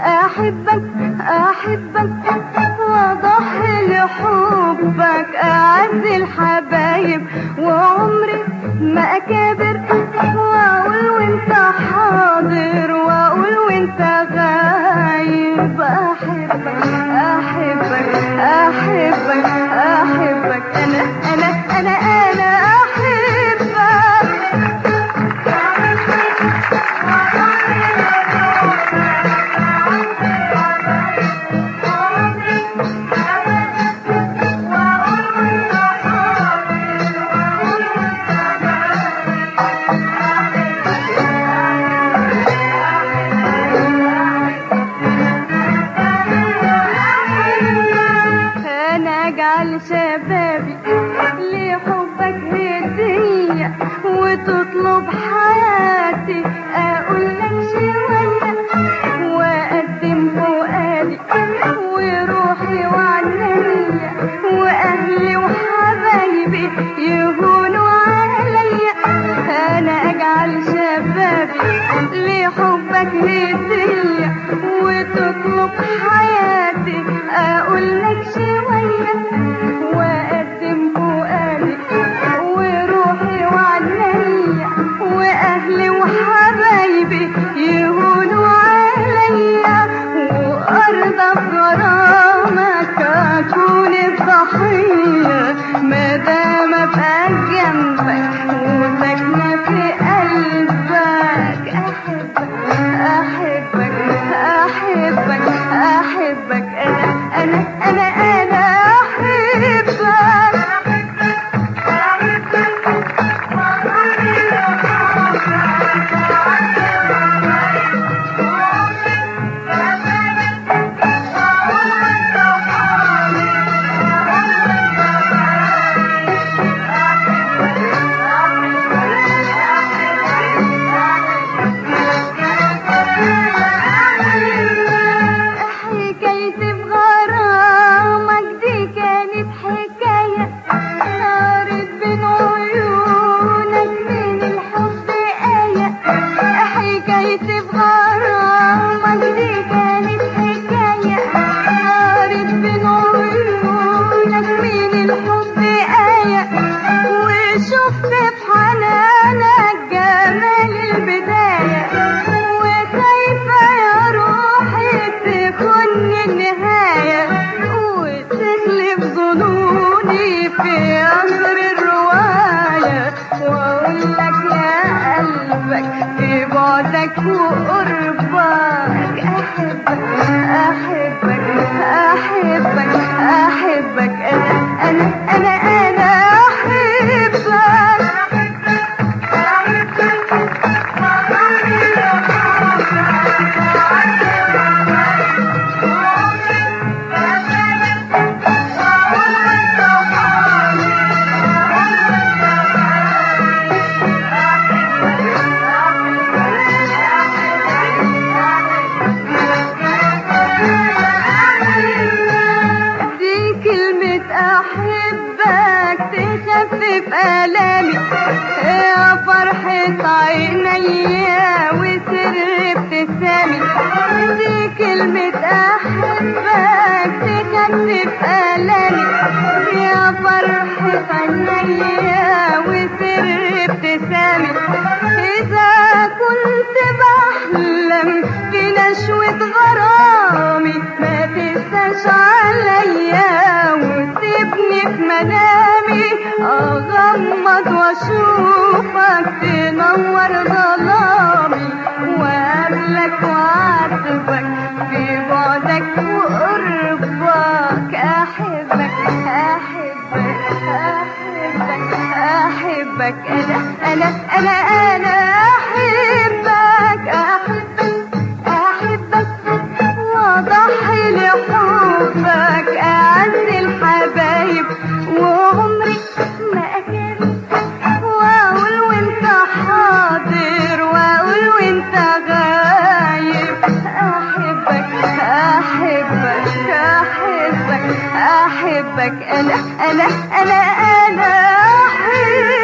احبك احبك واضحي لحبك اعز الحبايب وعمري ما اكابر واقول وانت حاضر واقول وانت غايب احبك احبك احبك احبك انا انا انا انا احبك انا اجعل شبابي لحبك هدية وتطلب حياتي اقول لك شوية واقدم فؤادي وروحي وعنيا واهلي وحبايبي يهونوا عليا انا اجعل شبابي لحبك هدية وتطلب حياتي اقول لك شوية واقدم فؤادي وروحي وعنيا واهلي وحبايبي يهونوا عليا وارضى بغرامك اكون الضحية ما دام ابقى جنبك وساكنة في قلبك احبك احبك احبك احبك انا انا انا انا حكايتي بغرامك دي كانت حكاية صارت بين عيونك من الحب آية حكايتي بغرامك دي كانت حكاية صارت بين عيونك من الحب آية وشفت في حنانك جمال البداية وخايفة يا روحي تكون النهاية وتخلف ظنوني في أمر الرواية وأقول لك يا قلبك في بعدك وقربك أحبك أحبك أحبك أحبك أنا أنا أنا أنا دي كلمة أحبك تخفف آلامي يا فرحة عينيا وسر ابتسامي دي كلمة أحبك تخفف آلامي يا فرحة عينيا وسر ابتسامي إذا كنت بحلم في نشوة غرامي ما تنساش عليا وسيبني في منامي اغمض واشوفك تنور ظلامي وقابلك وعاتبك في بعدك وقربك احبك احبك احبك احبك انا انا انا انا احبك احبك احبك واضحي لحبك اعز الحبايب وعمري ما اكل واقول وانت حاضر واقول وانت غايب احبك احبك احبك احبك انا انا انا انا احبك